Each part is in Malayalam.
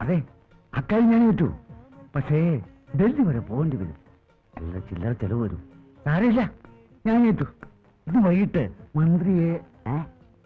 അതെ അക്കാര്യം ഞാൻ ഏറ്റു പക്ഷേ ഡൽഹി വരെ പോകേണ്ടി വരും നല്ല ചില്ലറ ചെലവ് വരും സാരമില്ല ഞാൻ ഏറ്റു ഇത് വൈകിട്ട് മന്ത്രിയെ ഏ?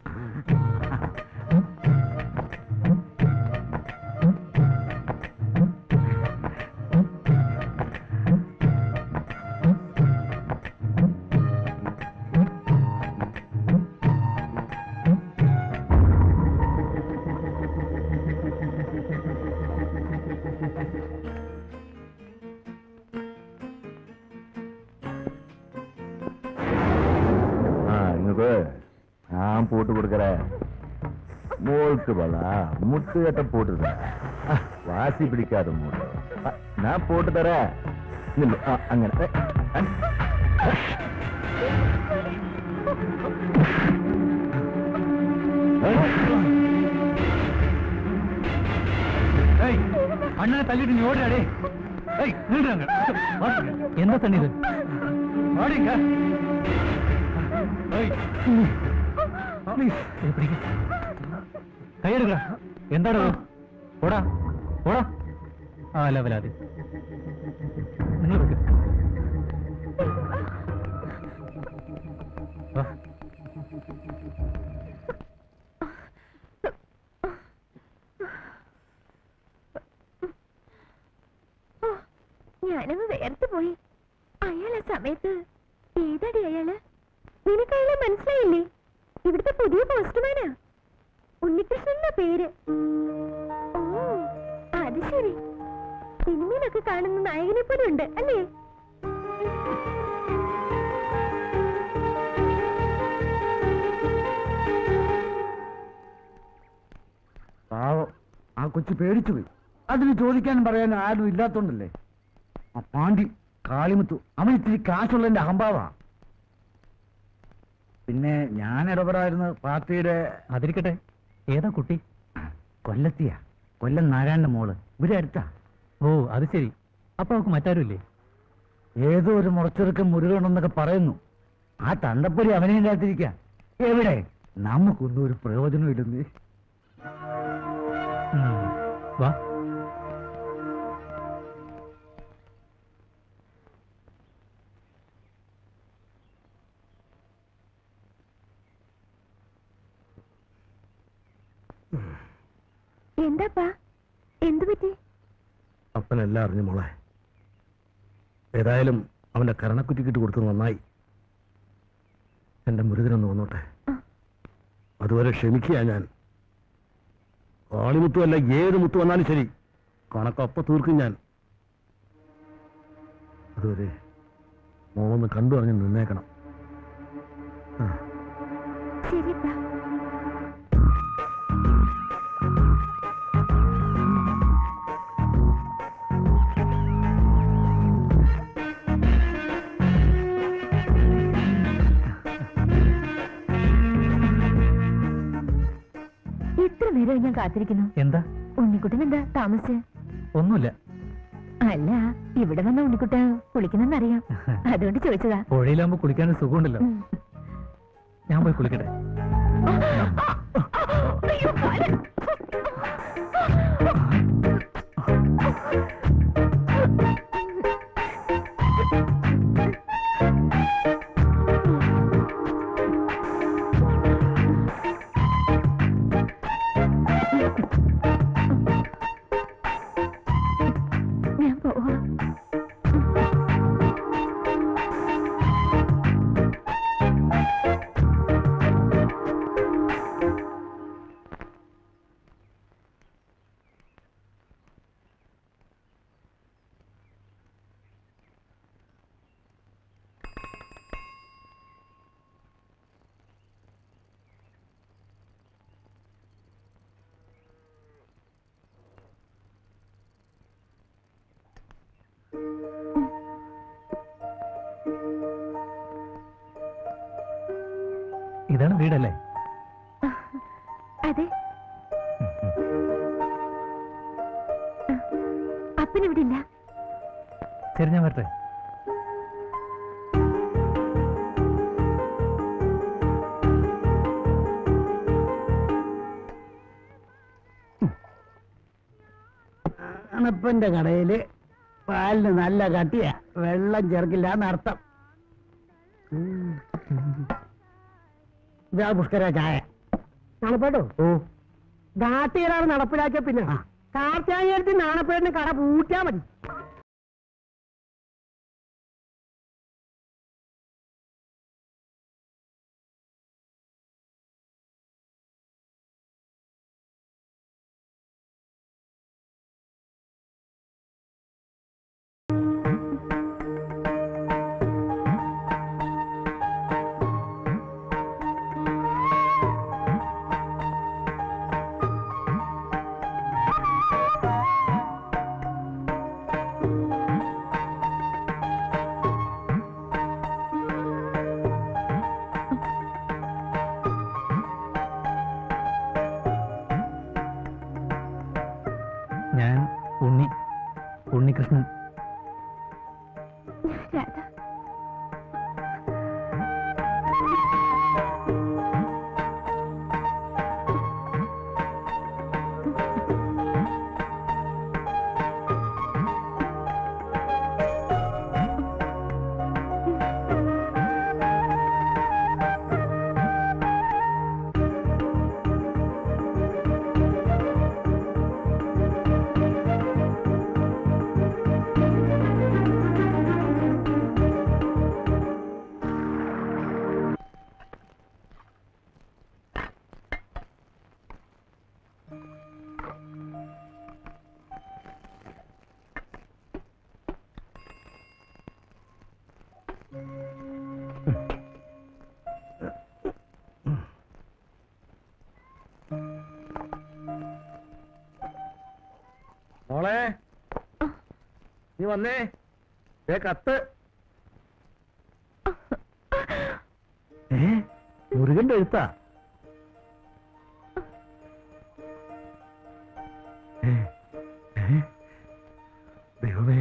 ஆ, இங்க போய் நான் போட்டு கொடுக்கறேன் மோளுக்கு பலா முட்டு கட்ட போட்டுருக்கேன் ஆ, வாசி பிடிக்காத மூடு ஆ, நான் போட்டு தரேன் நில்லு. ஆ, அங்கே ஆ, ஆ. ഏയ്, അണ്ണനെ തല്ലിട്ട് നീ ഓടിയാടേ ഏയ് നിൽക്കാங்க എന്താ തണ്ണി ഇത് ഓടിങ്ക കൈയെടുക്ക എന്താണ് ഓടാ ഓടാ ആ അല്ല വലാതി നിങ്ങൾ വെക്ക് വാ. ഞാനങ്ങ് വേർത്ത് പോയി അയാൾ ആ സമയത്ത് ഏതടി അയാള് നിനക്ക് അയാളെ മനസ്സിലായില്ലേ ഇവിടുത്തെ പുതിയ പോസ്റ്റ്മാനാ ഉണ്ണികൃഷ്ണൻ എന്നാ പേര് ഓ അത് ശരി സിനിമയിലൊക്കെ കാണുന്ന നായകനെ പോലെ ഉണ്ട് അല്ലേ പാവം ആ കൊച്ചു പേടിച്ചു പോയി അതിന് ചോദിക്കാനും പറയാനും ആരും ഇല്ലാത്തോണ്ടല്ലേ ആ പാണ്ടി കാളിമുത്തു അവൻ ഇത്തിരി കാശുള്ളതിന്റെ അഹംഭാവാ പിന്നെ ഞാൻ ഇടപെടായിരുന്നു പാർട്ടിയുടെ അതിരിക്കട്ടെ ഏതാ കുട്ടി കൊല്ലത്തിയാ കൊല്ലം നാരായണന്റെ മോള് ഇവിടെ അടുത്താ ഓ അത് ശരി അപ്പൊ അവൾക്ക് മറ്റാരുമില്ലേ ഏതോ ഒരു മുറച്ചെറുക്കൻ മുരുകനുണ്ടെന്നൊക്കെ പറയുന്നു ആ തണ്ടപ്പൊരി അവനെ ഇല്ലാത്തിരിക്ക എവിടെ നമുക്കൊന്നും ഒരു പ്രയോജനം ഇല്ലെന്ന് ഉം. വാ എന്താപ്പാ എന്തു പറ്റി അപ്പനെല്ലാം അറിഞ്ഞു മോളെ ഏതായാലും അവന്റെ കരണക്കുറ്റിക്കിട്ട് കൊടുത്തത് നന്നായി എന്റെ മുരുകനൊന്ന് വന്നോട്ടെ അതുവരെ ക്ഷമിക്കുക ഞാൻ ആളിമുത്തു അല്ല ഏത് മുത്തു വന്നാലും ശരി കണക്കപ്പ തീർക്കും ഞാൻ അതുവരെ മോളൊന്ന് കണ്ടു അറിഞ്ഞ് നിന്നേക്കണം ആ ശരിപ്പാ ഇത്ര നേരം ഞാൻ കാത്തിരിക്കുന്നു എന്താ ഉണ്ണിക്കുട്ടൻ എന്താ താമസിച്ച് ഒന്നുമില്ല അല്ല ഇവിടെ വന്ന ഉണ്ണിക്കുട്ടൻ കുളിക്കുന്നെന്നറിയാം അതുകൊണ്ട് ചോദിച്ചതാ പുഴയിലാകുമ്പോ കുളിക്കാൻ സുഖമുണ്ടല്ലോ ഉം. ഞാൻ പോയി കുളിക്കട്ടെ അയ്യോ, കാലൻ. ഞാൻ പോവാ ഇതാണ് വീടല്ലേ അതെ അപ്പനിവിടെ ഇല്ല ശരി ഞാൻ വരട്ടെ കണ്ണപ്പന്റെ കടയില് പാലിന് നല്ല കട്ടിയാ വെള്ളം ചേർക്കില്ല എന്നർത്ഥം ഉം. ഇതാ പുഷ്കര ചായ നാണപ്പേട്ടോ ഓ നാട്ടുകാരാണ് നടപ്പിലാക്കിയ പിന്നെ കാർത്തിയായത്തിൽ നാണപ്പേടിന് കട പൂട്ടിയാ മതി ഞാൻ ഉണ്ണി ഉണ്ണികൃഷ്ണൻ രാധ മോളെ നീ വന്നേ ദേ കത്ത് ഏ മുരുകന്റെ എഴുത്താ ഏ, ഏ, ദൈവമേ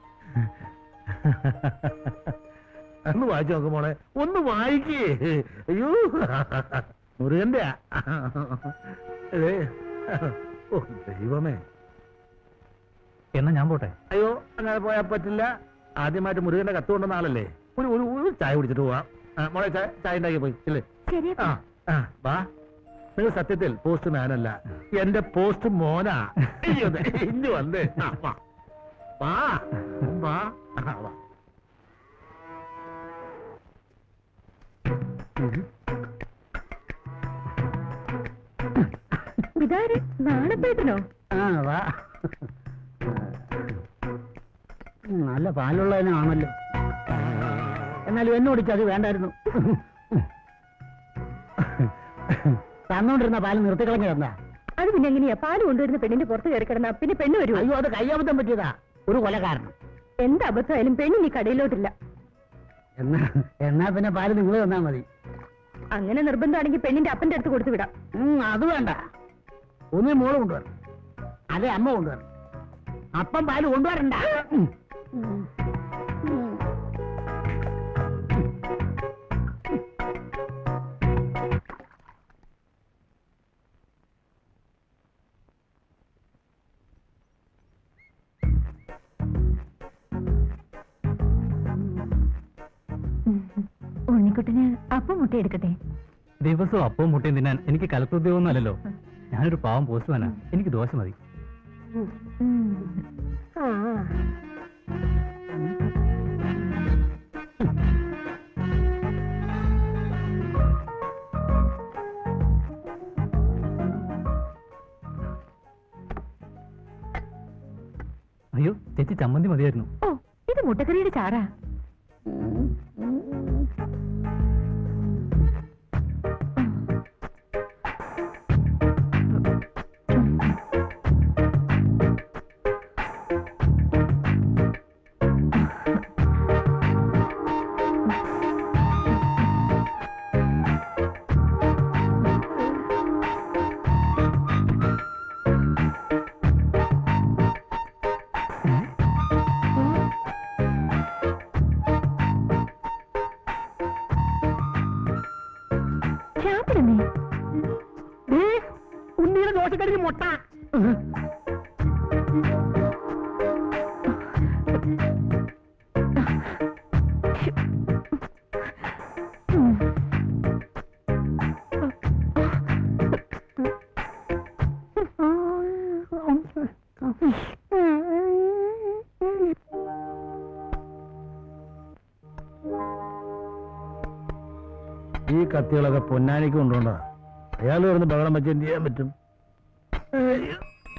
ഒന്ന് വായിച്ചു നോക്ക് മോളെ ഒന്ന് വായിക്കേ അയ്യോ മുരുകന്റെ ഓ ദൈവമേ എന്നാ ഞാൻ പോട്ടെ അയ്യോ അങ്ങനെ പോയാൽ പറ്റില്ല ആദ്യമായിട്ട് മുരുകന്റെ കത്ത് കൊണ്ടുവന്ന ആളല്ലേ ഒരു ഒരു ഒരു ചായ കുടിച്ചിട്ട് പോവാം ആ, മോളെ ചായ ചായ ഉണ്ടാക്കി പോയി ഇല്ലേ ശരി ആ ആ വാ നിങ്ങൾ സത്യത്തിൽ പോസ്റ്റ് മാനല്ല എന്റെ പോസ്റ്റ് മോനാ അയ്യോ ദേ, ഇഞ്ഞ് വന്നേ ആ, വാ വാ വാ ആ, വാ ഇതാര് നാണപ്പേട്ടനോ ആ വാ നല്ല പാലുള്ളതിനാണല്ലോ എന്നാലും എന്നോട് അത് വേണ്ടായിരുന്നു തന്നോണ്ടിരുന്ന പാല് നിർത്തിക്കളഞ്ഞ എന്താ അത് പിന്നെ എങ്ങനെയാ പാല് കൊണ്ടുവരുന്ന പെണ്ണിന്റെ പുറത്ത് കയറി കിടന്ന പിന്നെ പെണ്ണ് വരുമോ അയ്യോ അത് കയ്യബദ്ധം പറ്റിയതാ ഒരു കൊല കാരണം എന്ത് അബദ്ധമായാലും പെണ്ണിന് ഈ കടയിലോട്ടില്ല എന്നാ എന്നാ പിന്നെ പാല് നിങ്ങൾ തന്നാ മതി അങ്ങനെ നിർബന്ധമാണെങ്കിൽ പെണ്ണിന്റെ അപ്പന്റെ അടുത്ത് കൊടുത്തു വിടാം ഉം, അത് വേണ്ട ഒന്നേ മോള് കൊണ്ടുവരണം അതെ അമ്മ കൊണ്ടുവരണം അപ്പം പാല് കൊണ്ടുവരണ്ട ഉം. ഉം. ഉം. ഉണ്ണിക്കുട്ടന് അപ്പം മുട്ട എടുക്കട്ടെ ദിവസവും അപ്പവും മുട്ടയും തിന്നാൻ എനിക്ക് കലക്ടോദ്യോഗമൊന്നും അല്ലല്ലോ ഞാനൊരു പാവം പോസ്റ്റ്മാനാ എനിക്ക് ദോശ മതി ആ അയ്യോ ചേച്ചി ചമ്മന്തി മതിയായിരുന്നു ഓ ഇത് മുട്ടക്കറിയുടെ ചാറാ ചാപ്പിടമേ ദേ, ഉണ്ണിയുടെ ദോശക്കടിക്ക് മുട്ട ഈ കത്തികളൊക്കെ പൊന്നാനിക്ക് കൊണ്ടുകൊണ്ടാ അയാൾ വരുന്ന ബഹളം വെച്ച് എന്ത് ചെയ്യാൻ പറ്റും അയ്യോ.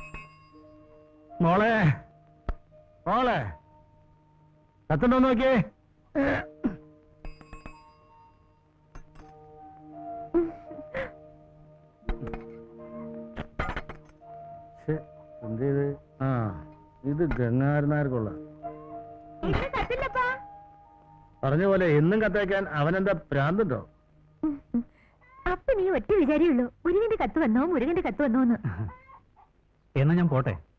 മോളെ മോളെ കത്തുണ്ടോ നോക്കിയേ എന്ത് ചെയ്ത് ആ ഇത് ഗംഗാരനാർക്കുള്ള ഇന്ന് കത്തില്ലപ്പാ പറഞ്ഞ പോലെ എന്നും കത്തേക്കാൻ അവനെന്താ ഭ്രാന്തുണ്ടോ അപ്പൊ നീ ഒറ്റ വിചാരിയുള്ളൂ മുരുകന്റെ കത്ത് വന്നോ മുരുകന്റെ കത്ത് വന്നോന്ന് എന്നാ ഞാൻ പോട്ടെ